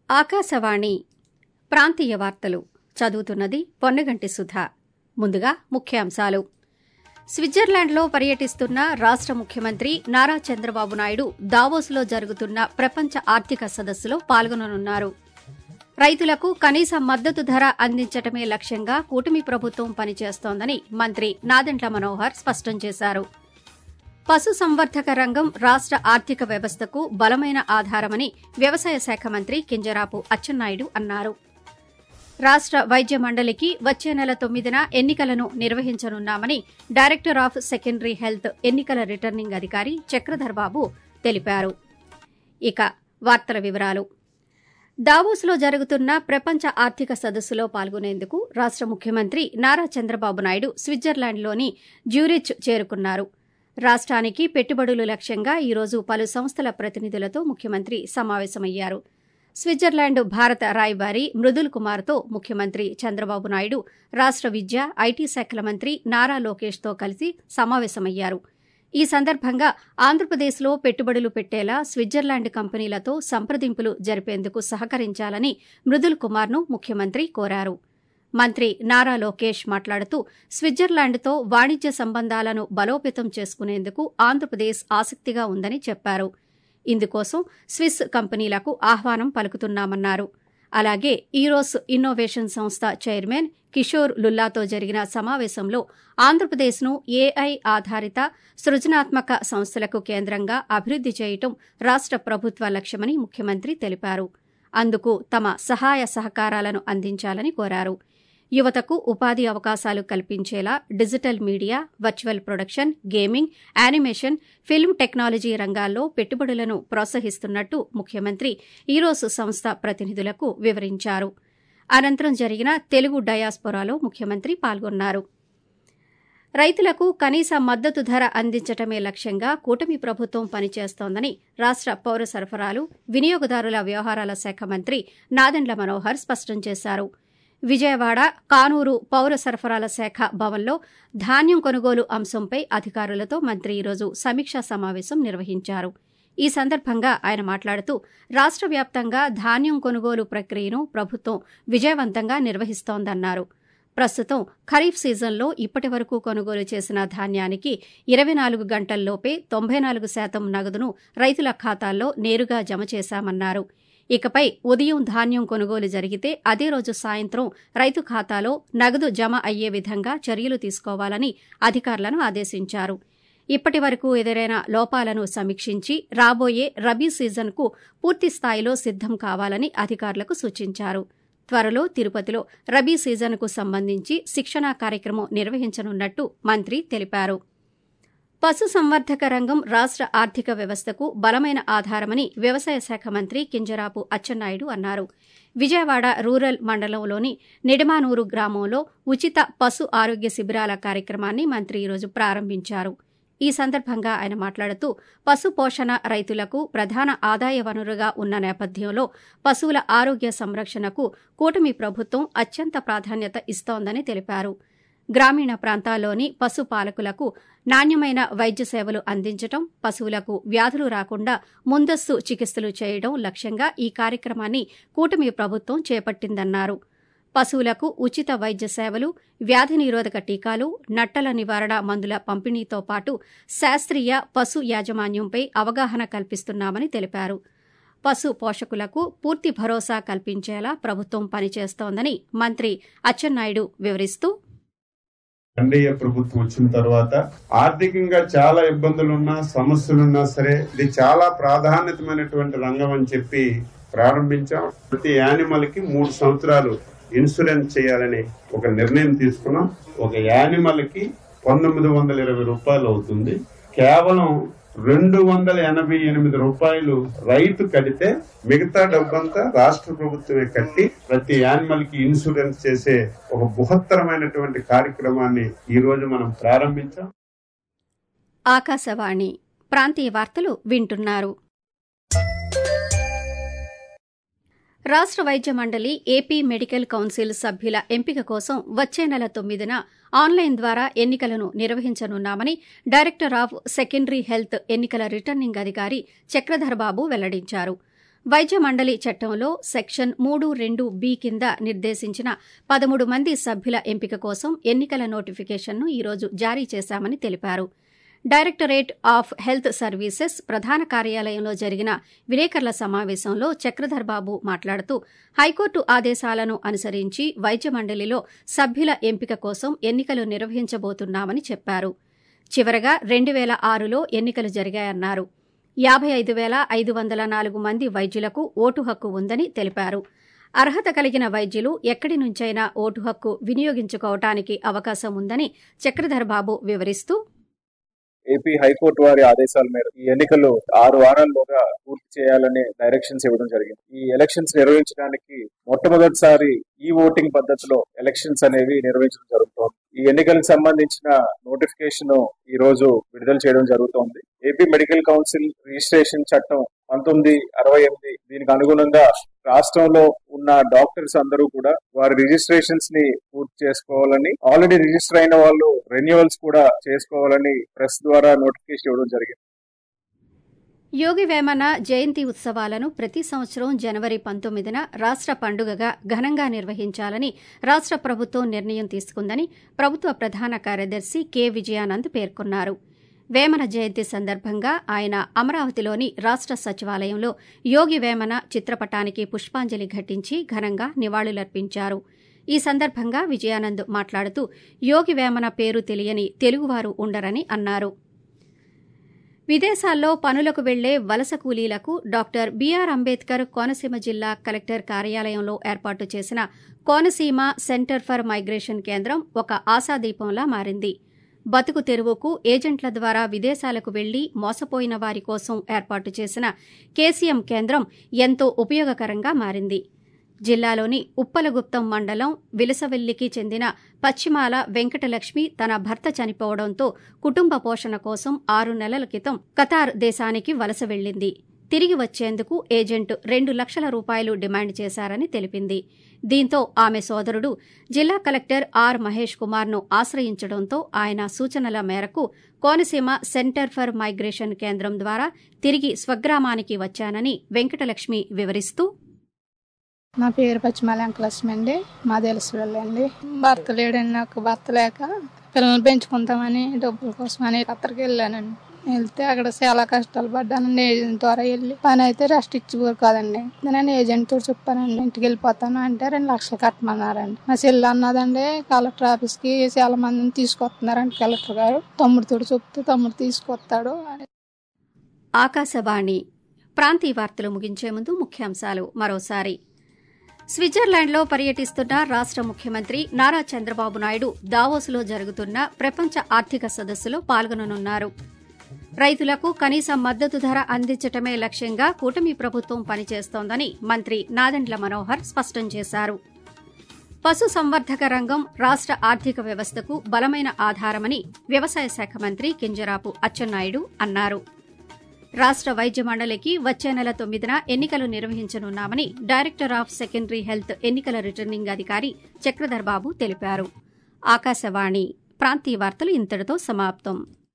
ఆకాశవాణి ప్రాంతీయ వార్తలు చదువుతున్నది పొన్నగంటి సుధా ముందుగా ముఖ్యాంశాలు స్విట్జర్లాండ్లో పర్యటిస్తున్న రాష్ట ముఖ్యమంత్రి నారా చంద్రబాబు నాయుడు దావోస్లో జరుగుతున్న ప్రపంచ ఆర్థిక సదస్సులో పాల్గొననున్నారు రైతులకు కనీస మద్దతు ధర అందించటమే లక్ష్యంగా కూటమి ప్రభుత్వం పనిచేస్తోందని మంత్రి నాదెండ్ల మనోహర్ స్పష్టం చేశారు పశు సంవర్ధక రంగం రాష్ట ఆర్థిక వ్యవస్థకు బలమైన ఆధారమని వ్యవసాయ శాఖ మంత్రి కింజరాపు అచ్చెన్నాయుడు అన్నారు రాష్ట వైద్య మండలికి వచ్చే నెల తొమ్మిదిన ఎన్నికలను నిర్వహించనున్నామని డైరెక్టర్ ఆఫ్ సెకండరీ హెల్త్ ఎన్నికల రిటర్నింగ్ అధికారి చక్రధర్ బాబు తెలిపారు ఇక వార్తల వివరాలు దావోస్లో జరుగుతున్న ప్రపంచ ఆర్థిక సదస్సులో పాల్గొనేందుకు రాష్ట ముఖ్యమంత్రి నారా చంద్రబాబు నాయుడు స్విట్జర్లాండ్లోని జ్యూరిచ్ చేరుకున్నారు రాష్ట్రానికి పెట్టుబడులు లక్ష్యంగా ఈరోజు పలు సంస్థల ప్రతినిధులతో ముఖ్యమంత్రి సమావేశమయ్యారు స్విట్జర్లాండ్ భారత రాయబారి మృదుల్ కుమార్తో ముఖ్యమంత్రి చంద్రబాబు నాయుడు రాష్ట విద్య ఐటీ శాఖల మంత్రి నారా లోకేష్తో కలిసి సమావేశమయ్యారు ఈ సందర్భంగా ఆంధ్రప్రదేశ్లో పెట్టుబడులు పెట్టేలా స్విట్జర్లాండ్ కంపెనీలతో సంప్రదింపులు జరిపేందుకు సహకరించాలని మృదుల్ కుమార్ను ముఖ్యమంత్రి కోరారు మంత్రి నారా లోకేష్ మాట్లాడుతూ స్విట్జర్లాండ్తో వాణిజ్య సంబంధాలను బలోపేతం చేసుకునేందుకు ఆంధ్రప్రదేశ్ ఆసక్తిగా ఉందని చెప్పారు ఇందుకోసం స్విస్ కంపెనీలకు ఆహ్వానం పలుకుతున్నామన్నారు అలాగే ఈరోస్ ఇన్నోవేషన్ సంస్థ చైర్మన్ కిషోర్ లుల్లాతో జరిగిన సమావేశంలో ఆంధ్రప్రదేశ్ను ఏఐ ఆధారిత సృజనాత్మక సంస్థలకు కేంద్రంగా అభివృద్ది చేయటం రాష్ట ప్రభుత్వ లక్ష్యమని ముఖ్యమంత్రి తెలిపారు అందుకు తమ సహాయ సహకారాలను అందించాలని కోరారు యువతకు ఉపాధి అవకాశాలు కల్పించేలా digital media virtual production gaming animation film technology రంగాల్లో పెట్టుబడులను ప్రోత్సహిస్తున్నట్టు ముఖ్యమంత్రి ఈరోజు సంస్థ ప్రతినిధులకు వివరించారు అనంతరం జరిగిన తెలుగు డయాస్పొరాలో ముఖ్యమంత్రి పాల్గొన్నారు రైతులకు కనీస మద్దతు ధర అందించటమే లక్ష్యంగా కూటమి ప్రభుత్వం పనిచేస్తోందని రాష్ట పౌర సరఫరాలు వినియోగదారుల వ్యవహారాల శాఖ మంత్రి నాదెండ్ల మనోహర్ స్పష్టం చేశారు విజయవాడ కానూరు పౌర సరఫరాల శాఖ భవన్లో ధాన్యం కొనుగోలు అంశంపై అధికారులతో మంత్రి ఈరోజు సమీక్షా సమావేశం నిర్వహించారు ఈ సందర్భంగా ఆయన మాట్లాడుతూ రాష్ట వ్యాప్తంగా ధాన్యం కొనుగోలు ప్రక్రియను ప్రభుత్వం విజయవంతంగా నిర్వహిస్తోందన్నారు ప్రస్తుతం ఖరీఫ్ సీజన్లో ఇప్పటి వరకు కొనుగోలు చేసిన ధాన్యానికి ఇరవై నాలుగు గంటల్లోపే తొంభై నాలుగు శాతం నగదును రైతుల ఖాతాల్లో నేరుగా జమ చేశామన్నారు ఇకపై ఉదయం ధాన్యం కొనుగోలు జరిగితే అదే రోజు సాయంత్రం రైతు ఖాతాలో నగదు జమ అయ్యే విధంగా చర్యలు తీసుకోవాలని అధికారులను ఆదేశించారు ఇప్పటి వరకు ఎదురైన లోపాలను సమీక్షించి రాబోయే రబీ సీజన్కు పూర్తి స్థాయిలో సిద్దం కావాలని అధికారులకు సూచించారు త్వరలో తిరుపతిలో రబీ సీజన్కు సంబంధించి శిక్షణా కార్యక్రమం నిర్వహించనున్నట్టు మంత్రి తెలిపారు పశు సంవర్ధక రంగం రాష్ట ఆర్థిక వ్యవస్థకు బలమైన ఆధారమని వ్యవసాయ శాఖ మంత్రి కింజరాపు అచ్చెన్నాయుడు అన్నారు విజయవాడ రూరల్ మండలంలోని నిడమానూరు గ్రామంలో ఉచిత పశు ఆరోగ్య శిబిరాల కార్యక్రమాన్ని మంత్రి ఈరోజు ప్రారంభించారు ఈ సందర్భంగా ఆయన మాట్లాడుతూ పశు పోషణ రైతులకు ప్రధాన ఆదాయ వనరుగా ఉన్న నేపథ్యంలో పశువుల ఆరోగ్య సంరక్షణకు కూటమి ప్రభుత్వం అత్యంత ప్రాధాన్యత ఇస్తోందని తెలిపారు గ్రామీణ ప్రాంతాల్లోని పశు పాలకులకు నాణ్యమైన వైద్య సేవలు అందించడం పశువులకు వ్యాధులు రాకుండా ముందస్తు చికిత్సలు చేయడం లక్ష్యంగా ఈ కార్యక్రమాన్ని కూటమి ప్రభుత్వం చేపట్టిందన్నారు పశువులకు ఉచిత వైద్య సేవలు వ్యాధి నిరోధక టీకాలు నట్టల నివారణ మందుల పంపిణీతో పాటు శాస్త్రీయ పశు యాజమాన్యంపై అవగాహన కల్పిస్తున్నామని తెలిపారు పశు పోషకులకు పూర్తి భరోసా కల్పించేలా ప్రభుత్వం పనిచేస్తోందని మంత్రి అచ్చెన్నాయుడు వివరిస్తూ ఎన్డీఏ ప్రభుత్వం వచ్చిన తర్వాత ఆర్థికంగా చాలా ఇబ్బందులున్నా సమస్యలున్నా సరే ఇది చాలా ప్రాధాన్యతమైనటువంటి రంగం అని చెప్పి ప్రారంభించాం ప్రతి యానిమల్ కి మూడు సంవత్సరాలు ఇన్సూరెన్స్ చేయాలని ఒక నిర్ణయం తీసుకున్నాం ఒక యానిమల్ కి పంతొమ్మిది వందల ఇరవై రూపాయలు అవుతుంది కేవలం రెండు వందల ఎనభై ఎనిమిది రూపాయలు రైతు కడితే మిగతా డబ్బంతా రాష్ట్ర ప్రభుత్వమే కట్టి ప్రతి యానిమల్ కి ఇన్సూరెన్స్ చేసే ఒక బృహత్తరమైనటువంటి కార్యక్రమాన్ని ఈ రోజు మనం ప్రారంభించాం ఆకాశవాణి ప్రాంతీయ వార్తలు వింటున్నారు రాష్ట్ర వైద్య మండలి ఏపీ మెడికల్ కౌన్సిల్ సభ్యుల ఎంపిక కోసం వచ్చే నెల తొమ్మిదిన ఆన్లైన్ ద్వారా ఎన్నికలను నిర్వహించనున్నామని డైరెక్టర్ ఆఫ్ సెకండరీ హెల్త్ ఎన్నికల రిటర్నింగ్ అధికారి చక్రధర్ బాబు వెల్లడించారు వైద్య మండలి చట్టంలో సెక్షన్ మూడు రెండు బి కింద నిర్దేశించిన పదమూడు మంది సభ్యుల ఎంపిక కోసం ఎన్నికల నోటిఫికేషన్ను ఈరోజు జారీ చేశామని తెలిపారు డైరెక్టరేట్ ఆఫ్ హెల్త్ సర్వీసెస్ ప్రధాన కార్యాలయంలో జరిగిన విలేకరుల సమావేశంలో చక్రధర్ బాబు మాట్లాడుతూ హైకోర్టు ఆదేశాలను అనుసరించి వైద్య మండలిలో సభ్యుల ఎంపిక కోసం ఎన్నికలు నిర్వహించబోతున్నామని చెప్పారు చివరగా రెండు వేల ఆరులో ఎన్నికలు జరిగాయన్నారు యాభై ఐదు వేల ఐదు వందల నాలుగు మంది వైద్యులకు ఓటు హక్కు ఉందని తెలిపారు అర్హత కలిగిన వైద్యులు ఎక్కడి నుంచైనా ఓటు హక్కు వినియోగించుకోవటానికి అవకాశం ఉందని చక్రధర్ బాబు వివరిస్తూ ఏపీ హైకోర్టు వారి ఆదేశాల మేరకు ఈ ఎన్నికలు ఆరు వారాల్లోగా పూర్తి చేయాలని డైరెక్షన్స్ ఇవ్వడం జరిగింది ఈ ఎలక్షన్స్ నిర్వహించడానికి మొట్టమొదటిసారి ఈ ఓటింగ్ పద్ధతిలో ఎలక్షన్స్ అనేవి నిర్వహించడం జరుగుతోంది ఈ ఎన్నికలకు సంబంధించిన నోటిఫికేషన్ ఈ రోజు విడుదల చేయడం జరుగుతోంది ఏపీ మెడికల్ కౌన్సిల్ రిజిస్ట్రేషన్ చట్టం పంతొమ్మిది అరవై ఎనిమిది దీనికి అనుగుణంగా రాష్ట్రంలో ఉన్న డాక్టర్స్ అందరూ కూడా వారి రిజిస్ట్రేషన్స్ ని పూర్తి చేసుకోవాలని ఆల్రెడీ రిజిస్టర్ అయిన వాళ్ళు రెన్యువల్స్ కూడా చేసుకోవాలని ప్రెస్ ద్వారా నోటిఫికేషన్ ఇవ్వడం జరిగింది యోగి వేమన జయంతి ఉత్సవాలను ప్రతి సంవత్సరం జనవరి పంతొమ్మిదిన రాష్ట్ర పండుగగా ఘనంగా నిర్వహించాలని రాష్ట్ర ప్రభుత్వం నిర్ణయం తీసుకుందని ప్రభుత్వ ప్రధాన కార్యదర్శి కె విజయానంద్ పేర్కొన్నారు వేమన జయంతి సందర్భంగా ఆయన అమరావతిలోని రాష్ట్ర సచివాలయంలో యోగి వేమన చిత్రపటానికి పుష్పాంజలి ఘటించి ఘనంగా నివాళులర్పించారు ఈ సందర్భంగా విజయానంద్ మాట్లాడుతూ యోగి వేమన పేరు తెలియని తెలుగువారు ఉండరని అన్నారు విదేశాల్లో పనులకు వెళ్లే వలస కూలీలకు డాక్టర్ బీఆర్ అంబేద్కర్ కోనసీమ జిల్లా కలెక్టర్ కార్యాలయంలో ఏర్పాటు చేసిన కోనసీమ సెంటర్ ఫర్ మైగ్రేషన్ కేంద్రం ఒక ఆశాదీపంలా మారింది బతుకు తెరువుకు ఏజెంట్ల ద్వారా విదేశాలకు వెళ్లి మోసపోయిన వారి కోసం ఏర్పాటు చేసిన కేసీఎం కేంద్రం ఎంతో ఉపయోగకరంగా మారింది జిల్లాలోని ఉప్పలగుప్తం మండలం విలసవెల్లికి చెందిన పశ్చిమాల వెంకటలక్ష్మి తన భర్త చనిపోవడంతో కుటుంబ పోషణ కోసం ఆరు నెలల క్రితం కతార్ దేశానికి వలస వెళ్లింది తిరిగి వచ్చేందుకు ఏజెంట్ రెండు లక్షల రూపాయలు డిమాండ్ చేశారని తెలిపింది దీంతో ఆమె సోదరుడు జిల్లా కలెక్టర్ ఆర్ మహేష్ కుమార్ను ఆశ్రయించడంతో ఆయన సూచనల మేరకు కోనసీమ సెంటర్ ఫర్ మైగ్రేషన్ కేంద్రం ద్వారా తిరిగి స్వగ్రామానికి వచ్చానని వెంకటలక్ష్మి వివరిస్తూ నా పేరు పచ్చిమాల వెంకలక్ష్మి అండి మాది ఎలసివెల్లి అండి భర్త లేడండి నాకు భర్త లేక పిల్లల్ని పెంచుకుంటామని డబ్బుల కోసమని అక్కడికి వెళ్ళానండి వెళ్తే అక్కడ చాలా కష్టాలు పడ్డానండి ఏజెంట్ ద్వారా వెళ్ళి పని అయితే రెస్ట్ ఇచ్చేవారు కాదండి నేను ఏజెంట్ తో చెప్పానండి ఇంటికి వెళ్ళిపోతాను అంటే రెండు లక్షలు కట్టమన్నారండి మా చెల్లి అన్నదండి కలెక్టర్ ఆఫీస్ కి చాలా మందిని తీసుకొస్తున్నారండి కలెక్టర్ గారు తమ్ముడితో చెప్తే తమ్ముడు తీసుకొస్తాడు అని ఆకాశవాణి ప్రాంతీయ వార్తలు ముగించే ముందు ముఖ్యాంశాలు మరోసారి స్విట్జర్లాండ్లో పర్యటిస్తున్న రాష్ట ముఖ్యమంత్రి నారా చంద్రబాబు నాయుడు దావోసులో జరుగుతున్న ప్రపంచ ఆర్థిక సదస్సులో పాల్గొననున్నారు రైతులకు కనీస మద్దతు ధర అందించటమే లక్ష్యంగా కూటమి ప్రభుత్వం పనిచేస్తోందని మంత్రి నాదెండ్ల మనోహర్ స్పష్టం చేశారు పశు సంవర్ధక రంగం రాష్ట ఆర్థిక వ్యవస్థకు బలమైన ఆధారమని వ్యవసాయ శాఖ మంత్రి కింజరాపు అచ్చెన్నాయుడు అన్నారు రాష్ట వైద్య మండలికి వచ్చే నెల తొమ్మిదిన ఎన్నికలు నిర్వహించనున్నామని డైరెక్టర్ ఆఫ్ సెకండరీ హెల్త్ ఎన్నికల రిటర్నింగ్ అధికారి చక్రధర్ బాబు తెలిపారు ఆకాశవాణి ప్రాంతీయ వార్తలు ఇంతటితో సమాప్తం